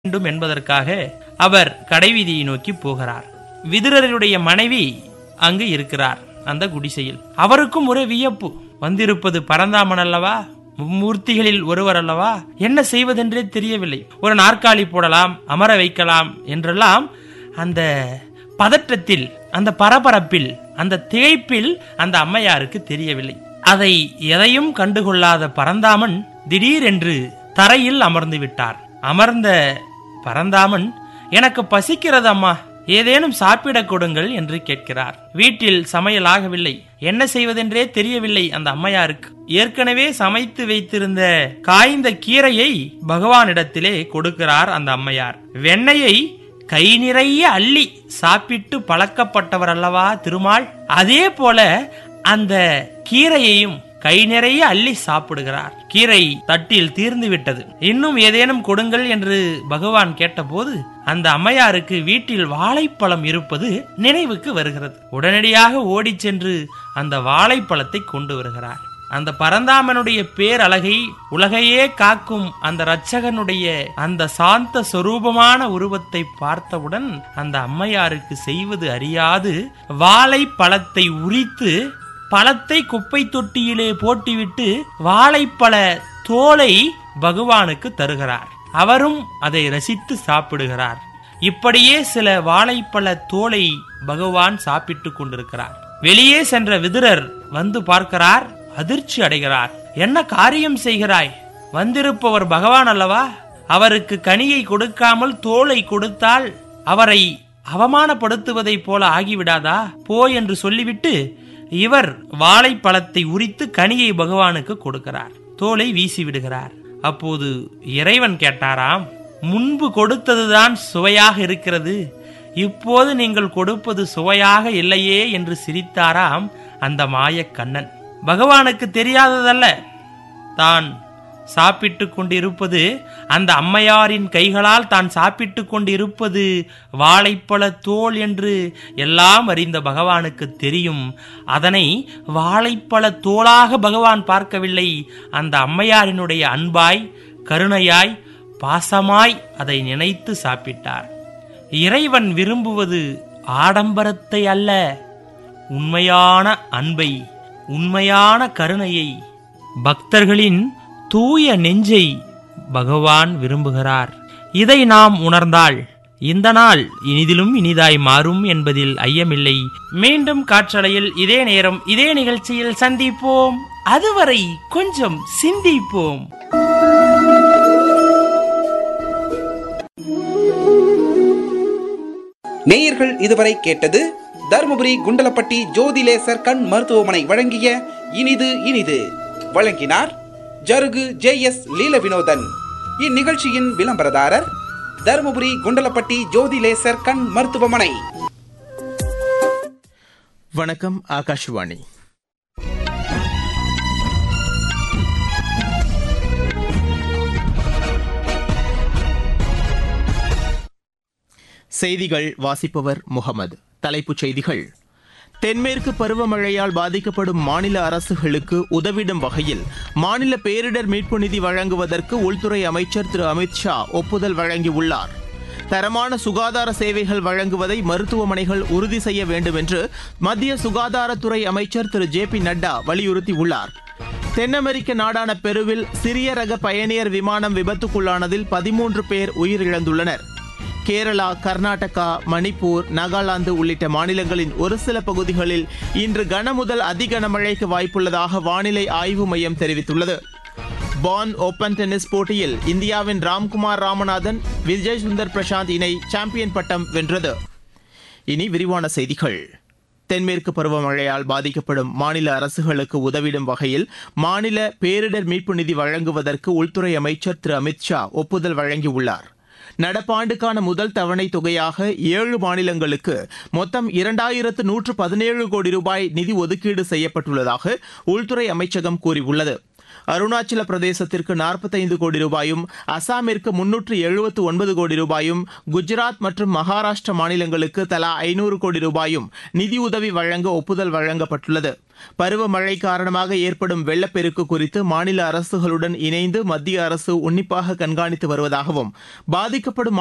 வேண்டும் என்பதற்காக அவர் கடைவீதியை நோக்கி போகிறார் விதுரருடைய மனைவி அங்கு இருக்கிறார் அந்த குடிசையில் அவருக்கும் ஒரே வியப்பு வந்திருப்பது பரந்தாமன் அல்லவா மூர்த்திகளில் ஒருவர் அல்லவா என்ன செய்வதென்றே தெரியவில்லை ஒரு நாற்காலி போடலாம் அமர வைக்கலாம் என்றெல்லாம் அந்த பதற்றத்தில் அந்த பரபரப்பில் அந்த திகைப்பில் அந்த அம்மையாருக்கு தெரியவில்லை அதை எதையும் கண்டுகொள்ளாத பரந்தாமன் திடீரென்று தரையில் அமர்ந்து விட்டார் அமர்ந்த பரந்தாமன் எனக்கு பசிக்கிறது அம்மா ஏதேனும் சாப்பிடக் கொடுங்கள் என்று கேட்கிறார் வீட்டில் சமையல் ஆகவில்லை என்ன செய்வதென்றே தெரியவில்லை அந்த அம்மையாருக்கு ஏற்கனவே சமைத்து வைத்திருந்த காய்ந்த கீரையை பகவானிடத்திலே கொடுக்கிறார் அந்த அம்மையார் வெண்ணையை கை நிறைய அள்ளி சாப்பிட்டு பழக்கப்பட்டவர் அல்லவா திருமால் அதே போல அந்த கீரையையும் கை நிறைய அள்ளி சாப்பிடுகிறார் கீரை தட்டில் தீர்ந்து விட்டது இன்னும் ஏதேனும் கொடுங்கள் என்று பகவான் கேட்டபோது அந்த அம்மையாருக்கு வீட்டில் வாழைப்பழம் இருப்பது நினைவுக்கு வருகிறது உடனடியாக ஓடிச் சென்று அந்த வாழைப்பழத்தை கொண்டு வருகிறார் அந்த பரந்தாமனுடைய பேரழகை உலகையே காக்கும் அந்த இரட்சகனுடைய அந்த சாந்த சொரூபமான உருவத்தை பார்த்தவுடன் அந்த அம்மையாருக்கு செய்வது அறியாது வாழைப்பழத்தை உரித்து பழத்தை குப்பை தொட்டியிலே போட்டுவிட்டு வாழைப்பழ தோலை பகவானுக்கு தருகிறார் அவரும் அதை ரசித்து சாப்பிடுகிறார் இப்படியே சில வாழைப்பழ தோலை பகவான் சாப்பிட்டுக் கொண்டிருக்கிறார் வெளியே சென்ற விதுரர் வந்து பார்க்கிறார் அதிர்ச்சி அடைகிறார் என்ன காரியம் செய்கிறாய் வந்திருப்பவர் பகவான் அல்லவா அவருக்கு கனியை கொடுக்காமல் தோலை கொடுத்தால் அவரை அவமானப்படுத்துவதைப் போல ஆகிவிடாதா போ என்று சொல்லிவிட்டு இவர் வாழைப்பழத்தை உரித்து கனியை பகவானுக்கு கொடுக்கிறார் தோலை வீசி விடுகிறார் அப்போது இறைவன் கேட்டாராம் முன்பு கொடுத்ததுதான் சுவையாக இருக்கிறது இப்போது நீங்கள் கொடுப்பது சுவையாக இல்லையே என்று சிரித்தாராம் அந்த மாயக் கண்ணன் பகவானுக்கு தெரியாததல்ல தான் சாப்பிட்டு கொண்டிருப்பது அந்த அம்மையாரின் கைகளால் தான் சாப்பிட்டு கொண்டிருப்பது வாழைப்பழ தோல் என்று எல்லாம் அறிந்த பகவானுக்கு தெரியும் அதனை வாழைப்பழ தோளாக பகவான் பார்க்கவில்லை அந்த அம்மையாரினுடைய அன்பாய் கருணையாய் பாசமாய் அதை நினைத்து சாப்பிட்டார் இறைவன் விரும்புவது ஆடம்பரத்தை அல்ல உண்மையான அன்பை உண்மையான கருணையை பக்தர்களின் தூய நெஞ்சை பகவான் விரும்புகிறார் இதை நாம் உணர்ந்தால் இந்த நாள் இனிதிலும் இனிதாய் மாறும் என்பதில் ஐயமில்லை மீண்டும் காற்றலையில் இதே நேரம் இதே நிகழ்ச்சியில் சந்திப்போம் அதுவரை கொஞ்சம் சிந்திப்போம் நேயர்கள் இதுவரை கேட்டது தருமபுரி குண்டலப்பட்டி ஜோதிலேசர் கண் மருத்துவமனை வழங்கிய இனிது இனிது வழங்கினார் ஜருகு ஜே எஸ் லீல வினோதன் இந்நிகழ்ச்சியின் விளம்பரதாரர் தருமபுரி குண்டலப்பட்டி ஜோதிலேசர் கண் மருத்துவமனை வணக்கம் ஆகாஷ்வாணி செய்திகள் வாசிப்பவர் முகமது தலைப்புச் செய்திகள் தென்மேற்கு பருவமழையால் பாதிக்கப்படும் மாநில அரசுகளுக்கு உதவிடும் வகையில் மாநில பேரிடர் மீட்பு நிதி வழங்குவதற்கு உள்துறை அமைச்சர் திரு அமித் ஷா ஒப்புதல் வழங்கியுள்ளார் தரமான சுகாதார சேவைகள் வழங்குவதை மருத்துவமனைகள் உறுதி செய்ய வேண்டும் என்று மத்திய சுகாதாரத்துறை அமைச்சர் திரு ஜே பி நட்டா வலியுறுத்தியுள்ளார் தென் அமெரிக்க நாடான பெருவில் சிறிய ரக பயணியர் விமானம் விபத்துக்குள்ளானதில் பதிமூன்று பேர் உயிரிழந்துள்ளனர் கேரளா கர்நாடகா மணிப்பூர் நாகாலாந்து உள்ளிட்ட மாநிலங்களின் ஒரு சில பகுதிகளில் இன்று கனமுதல் அதி கனமழைக்கு வாய்ப்புள்ளதாக வானிலை ஆய்வு மையம் தெரிவித்துள்ளது பான் ஓபன் டென்னிஸ் போட்டியில் இந்தியாவின் ராம்குமார் ராமநாதன் விஜய் சுந்தர் பிரசாந்த் இணை சாம்பியன் பட்டம் வென்றது இனி விரிவான செய்திகள் தென்மேற்கு பருவமழையால் பாதிக்கப்படும் மாநில அரசுகளுக்கு உதவிடும் வகையில் மாநில பேரிடர் மீட்பு நிதி வழங்குவதற்கு உள்துறை அமைச்சர் திரு அமித் ஷா ஒப்புதல் வழங்கியுள்ளார் நடப்பாண்டுக்கான முதல் தவணை தொகையாக ஏழு மாநிலங்களுக்கு மொத்தம் இரண்டாயிரத்து நூற்று பதினேழு கோடி ரூபாய் நிதி ஒதுக்கீடு செய்யப்பட்டுள்ளதாக உள்துறை அமைச்சகம் கூறியுள்ளது அருணாச்சல பிரதேசத்திற்கு நாற்பத்தைந்து கோடி ரூபாயும் அசாமிற்கு முன்னூற்று எழுபத்து ஒன்பது கோடி ரூபாயும் குஜராத் மற்றும் மகாராஷ்டிரா மாநிலங்களுக்கு தலா ஐநூறு கோடி ரூபாயும் நிதியுதவி வழங்க ஒப்புதல் வழங்கப்பட்டுள்ளது பருவமழை காரணமாக ஏற்படும் வெள்ளப்பெருக்கு குறித்து மாநில அரசுகளுடன் இணைந்து மத்திய அரசு உன்னிப்பாக கண்காணித்து வருவதாகவும் பாதிக்கப்படும்